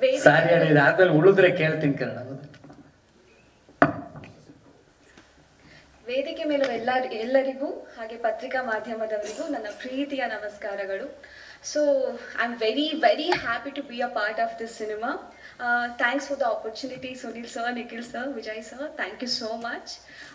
ಸಾರಿ ಹೇಳಿ ಇದಾದ್ಮೇಲೆ ಉಳಿದ್ರೆ ಕೇಳ್ತೀನಿ ಕನ್ನಡ ವೇದಿಕೆ ಮೇಲೂ ಎಲ್ಲ ಎಲ್ಲರಿಗೂ ಹಾಗೆ ಪತ್ರಿಕಾ ಮಾಧ್ಯಮದವರಿಗೂ ನನ್ನ ಪ್ರೀತಿಯ ನಮಸ್ಕಾರಗಳು so I am very very happy to be a part of this cinema thanks for the opportunity Sunil sir Nikhil sir Vijay sir thank you so much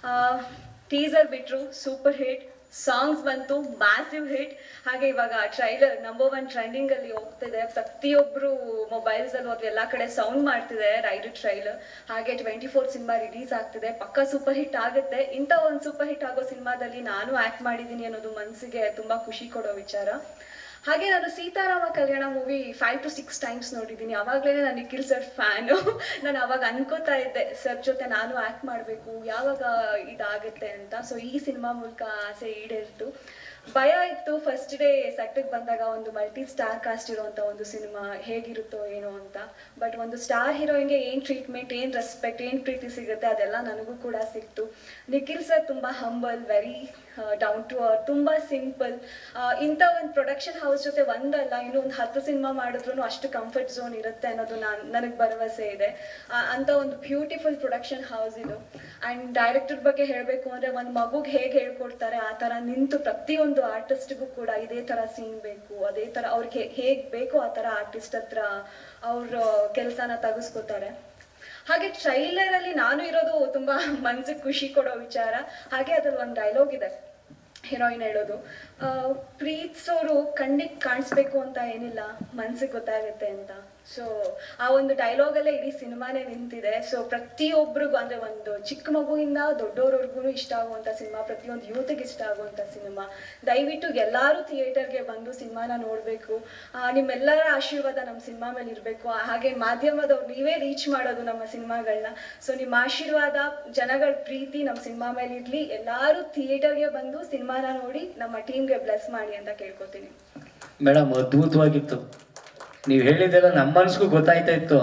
teaser ಬಿಟ್ರು ಸೂಪರ್ ಹಿಟ್ ಸಾಂಗ್ಸ್ ಬಂತು ಮ್ಯಾಸಿವ್ ಹಿಟ್ ಹಾಗೆ ಇವಾಗ ಟ್ರೈಲರ್ ನಂಬರ್ ಒನ್ ಟ್ರೆಂಡಿಂಗ್ ಅಲ್ಲಿ ಹೋಗ್ತಿದೆ ಪ್ರತಿಯೊಬ್ರು mobiles ಅಲ್ಲಿ ಹೋದ್ರೆ ಎಲ್ಲಾ ಕಡೆ ಸೌಂಡ್ ಮಾಡ್ತಿದೆ ರೈಡ್ ಟ್ರೈಲರ್ ಹಾಗೆ ಟ್ವೆಂಟಿ ಫೋರ್ ಸಿನಿಮಾ ರಿಲೀಸ್ ಆಗ್ತಿದೆ ಪಕ್ಕ ಸೂಪರ್ ಹಿಟ್ ಆಗುತ್ತೆ ಇಂಥ ಒಂದು ಸೂಪರ್ ಹಿಟ್ ಆಗೋ ಸಿನಿಮಾದಲ್ಲಿ ನಾನು ಆಕ್ಟ್ ಮಾಡಿದ್ದೀನಿ ಅನ್ನೋದು ಮನಸ್ಸಿಗೆ ತುಂಬಾ ಖುಷಿ ಕೊಡೋ ವಿಚಾರ ಹಾಗೆ ನಾನು Seetharama Kalyana movie five two six times ನೋಡಿದ್ದೀನಿ ಅವಾಗಲೇ ನಾನು ನಿಖಿಲ್ ಸರ್ ಫ್ಯಾನು ನಾನು ಅವಾಗ ಅನ್ಕೋತಾ ಇದ್ದೆ ಸರ್ ಜೊತೆ ನಾನು ಆ್ಯಕ್ಟ್ ಮಾಡಬೇಕು ಯಾವಾಗ ಇದಾಗುತ್ತೆ ಅಂತ ಸೊ ಈ ಸಿನಿಮಾ ಮೂಲಕ ಆಸೆ ಈಡೇರಿತು ಭಯ ಇತ್ತು ಫಸ್ಟ್ ಡೇ ಸೆಟ್ಟಿಗೆ ಬಂದಾಗ ಒಂದು ಮಲ್ಟಿ ಸ್ಟಾರ್ ಕಾಸ್ಟ್ ಇರುವಂಥ ಒಂದು ಸಿನಿಮಾ ಹೇಗಿರುತ್ತೋ ಏನೋ ಅಂತ ಬಟ್ ಒಂದು ಸ್ಟಾರ್ ಹೀರೋಯಿನ್ಗೆ ಏನು ಟ್ರೀಟ್ಮೆಂಟ್ ಏನು ರೆಸ್ಪೆಕ್ಟ್ ಏನು ಪ್ರೀತಿ ಸಿಗುತ್ತೆ ಅದೆಲ್ಲ ನನಗೂ ಕೂಡ ಸಿಕ್ತು ನಿಖಿಲ್ ಸರ್ ತುಂಬ humble very down to earth ತುಂಬ ಸಿಂಪಲ್ ಇಂಥ ಒಂದು ಪ್ರೊಡಕ್ಷನ್ ಹೌಸ್ ಜೊತೆ ಒಂದಲ್ಲ ಇನ್ನೂ ಒಂದು ಹತ್ತು ಸಿನಿಮಾ ಮಾಡಿದ್ರು ಅಷ್ಟು ಕಂಫರ್ಟ್ ಝೋನ್ ಇರುತ್ತೆ ಅನ್ನೋದು ನಾನು ನನಗೆ ಭರವಸೆ ಇದೆ ಆ, ಅಂತ ಒಂದು ಬ್ಯೂಟಿಫುಲ್ ಪ್ರೊಡಕ್ಷನ್ ಹೌಸ್ ಇದು ಆ್ಯಂಡ್ ಡೈರೆಕ್ಟರ್ ಬಗ್ಗೆ ಹೇಳಬೇಕು ಅಂದರೆ ಒಂದು ಮಗುಗೆ ಹೇಗೆ ಹೇಳ್ಕೊಡ್ತಾರೆ ಆ ಥರ ನಿಂತು ಪ್ರತಿಯೊಂದು ಆರ್ಟಿಸ್ಟ್ಗೂ ಕೂಡ ಇದೇ ಥರ ಸೀನ್ ಬೇಕು ಅದೇ ಥರ ಅವ್ರಿಗೆ ಹೇಗೆ ಬೇಕೋ ಆ ಥರ ಆರ್ಟಿಸ್ಟ್ ಹತ್ರ ಅವ್ರ ಕೆಲಸನ ತೆಗೆಸ್ಕೋತಾರೆ ಹಾಗೆ ಟ್ರೈಲರ್ ಅಲ್ಲಿ ನಾನು ಇರೋದು ತುಂಬಾ ಮನ್ಸಿಗೆ ಖುಷಿ ಕೊಡೋ ವಿಚಾರ ಹಾಗೆ ಅದ್ರಲ್ಲಿ ಒಂದು ಡೈಲಾಗ್ ಇದೆ ಹೀರೋಯಿನ್ ಹೇಳೋದು ಆ, ಪ್ರೀತಿಸೋರು ಕಣ್ಣಿಗೆ ಕಾಣಿಸ್ಬೇಕು ಅಂತ ಏನಿಲ್ಲ ಮನ್ಸಿಗೆ ಗೊತ್ತಾಗುತ್ತೆ ಅಂತ ಸೊ ಆ ಒಂದು ಡೈಲಾಗಲ್ಲೇ ಇಡೀ ಸಿನಿಮಾನೇ ನಿಂತಿದೆ ಸೊ ಪ್ರತಿಯೊಬ್ಬರಿಗೂ ಅಂದ್ರೆ ಒಂದು ಚಿಕ್ಕ ಮಗುವಿಂದ ದೊಡ್ಡೋರ್ವರ್ಗು ಇಷ್ಟ ಆಗುವಂಥ ಸಿನಿಮಾ ಪ್ರತಿಯೊಂದು ಯೂತ್ಗೆ ಇಷ್ಟ ಆಗುವಂಥ ಸಿನಿಮಾ ದಯವಿಟ್ಟು ಎಲ್ಲರೂ ಥಿಯೇಟರ್ಗೆ ಬಂದು ಸಿನಿಮಾನ ನೋಡಬೇಕು ನಿಮ್ಮೆಲ್ಲರ ಆಶೀರ್ವಾದ ನಮ್ಮ ಸಿನಿಮಾ ಮೇಲೆ ಇರಬೇಕು ಹಾಗೆ ಮಾಧ್ಯಮದವ್ರು ನೀವೇ ರೀಚ್ ಮಾಡೋದು ನಮ್ಮ ಸಿನಿಮಾಗಳನ್ನ ಸೊ ನಿಮ್ಮ ಆಶೀರ್ವಾದ ಜನಗಳ ಪ್ರೀತಿ ನಮ್ಮ ಸಿನಿಮಾ ಮೇಲೆ ಇರಲಿ ಎಲ್ಲರೂ ಥಿಯೇಟರ್ಗೆ ಬಂದು ಸಿನಿಮಾನ ನೋಡಿ ನಮ್ಮ ಟೀಮ್ಗೆ ಬ್ಲೆಸ್ ಮಾಡಿ ಅಂತ ಕೇಳ್ಕೊತೀನಿ ಮೇಡಮ್ ಅದ್ಭುತವಾಗಿತ್ತು ನೀವು ಹೇಳಿದ್ದೆಲ್ಲ ನಮ್ಮ ಮನ್ಸಿಗೂ ಗೊತ್ತಾಯ್ತಾ ಇತ್ತು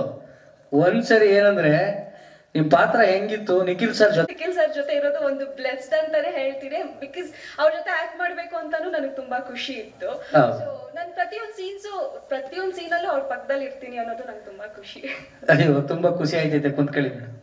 ಒಂದ್ಸರಿ ಏನಂದ್ರೆ ನಿಮ್ ಪಾತ್ರ ಹೆಂಗಿತ್ತು ನಿಖಿಲ್ ಸರ್ ಜೊತೆ ನಿಖಿಲ್ ಸರ್ ಜೊತೆ ಇರೋದು ಒಂದು ಬ್ಲೆಸ್ಡ್ ಅಂತಾನೆ ಹೇಳ್ತೀನಿ ಬಿಕಾಸ್ ಅವ್ರ ಜೊತೆ ಆಕ್ಟ್ ಮಾಡ್ಬೇಕು ಅಂತಾನು ನನಗೆ ತುಂಬಾ ಖುಷಿ ಇತ್ತು ಹೌದು. ಸೊ ನಾನು ಪ್ರತಿಯೊಂದು ಸೀನ್ಸು ಪ್ರತಿಯೊಂದು ಸೀನಲ್ಲೂ ಅವ್ರ ಪಕ್ಕದಲ್ಲಿ ಇರ್ತೀನಿ ಅನ್ನೋದು ನಂಗೆ ತುಂಬಾ ಖುಷಿ ಅಯ್ಯೋ ತುಂಬಾ ಖುಷಿ ಆಯ್ತೈತೆ ಕುಂತ್ಕೊಳ್ಳಿ ಮೇಡಮ್